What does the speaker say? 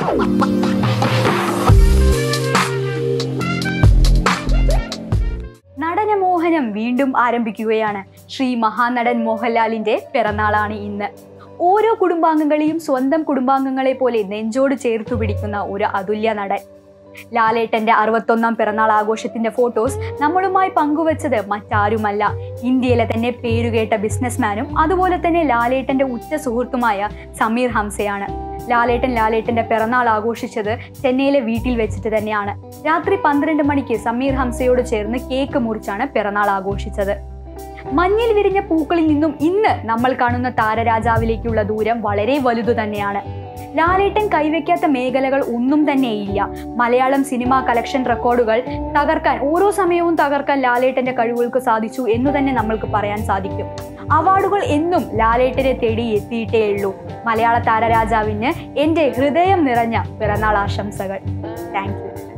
നടനമോഹനം വീണ്ടും ആരംഭിക്കുകയാണ് ശ്രീ മഹാനടൻ മോഹൻലാലിന്റെ പിറന്നാളാണ് ഇന്ന് ഓരോ കുടുംബാംഗങ്ങളെയും സ്വന്തം കുടുംബാംഗങ്ങളെ പോലെ നെഞ്ചോട് ചേർത്തു പിടിക്കുന്ന ഒരു അതുല്യ നടൻ ലാലേട്ടന്റെ അറുപത്തൊന്നാം പിറന്നാൾ ആഘോഷത്തിന്റെ ഫോട്ടോസ് നമ്മളുമായി പങ്കുവച്ചത് മറ്റാരുമല്ല ഇന്ത്യയിലെ തന്നെ പേരുകേട്ട ബിസിനസ്മാനും അതുപോലെ തന്നെ ലാലേട്ടന്റെ ഉറ്റ സുഹൃത്തുമായ സമീർ ഹംസയാണ് ലാലേട്ടൻ ലാലേട്ടന്റെ പിറന്നാൾ ആഘോഷിച്ചത് ചെന്നൈയിലെ വീട്ടിൽ വെച്ചിട്ട് തന്നെയാണ് രാത്രി പന്ത്രണ്ട് മണിക്ക് സമീർ ഹംസയോട് ചേർന്ന് കേക്ക് മുറിച്ചാണ് പിറന്നാൾ ആഘോഷിച്ചത് മഞ്ഞിൽ വിരിഞ്ഞ പൂക്കളിൽ നിന്നും ഇന്ന് നമ്മൾ കാണുന്ന താരരാജാവിലേക്കുള്ള ദൂരം വളരെ വലുതു തന്നെയാണ് ലാലേട്ടൻ കൈവയ്ക്കാത്ത മേഖലകൾ ഒന്നും തന്നെയില്ല മലയാളം സിനിമാ കളക്ഷൻ റെക്കോർഡുകൾ തകർക്കാൻ ഓരോ സമയവും തകർക്കാൻ ലാലേട്ടന്റെ കഴിവുകൾക്ക് സാധിച്ചു എന്ന് തന്നെ നമ്മൾക്ക് പറയാൻ സാധിക്കും അവാർഡുകൾ എന്നും ലാലേട്ടനെ തേടി എത്തിയിട്ടേ ഉള്ളൂ മലയാള താരരാജാവിന് എൻ്റെ ഹൃദയം നിറഞ്ഞ പിറന്നാൾ ആശംസകൾ താങ്ക് യു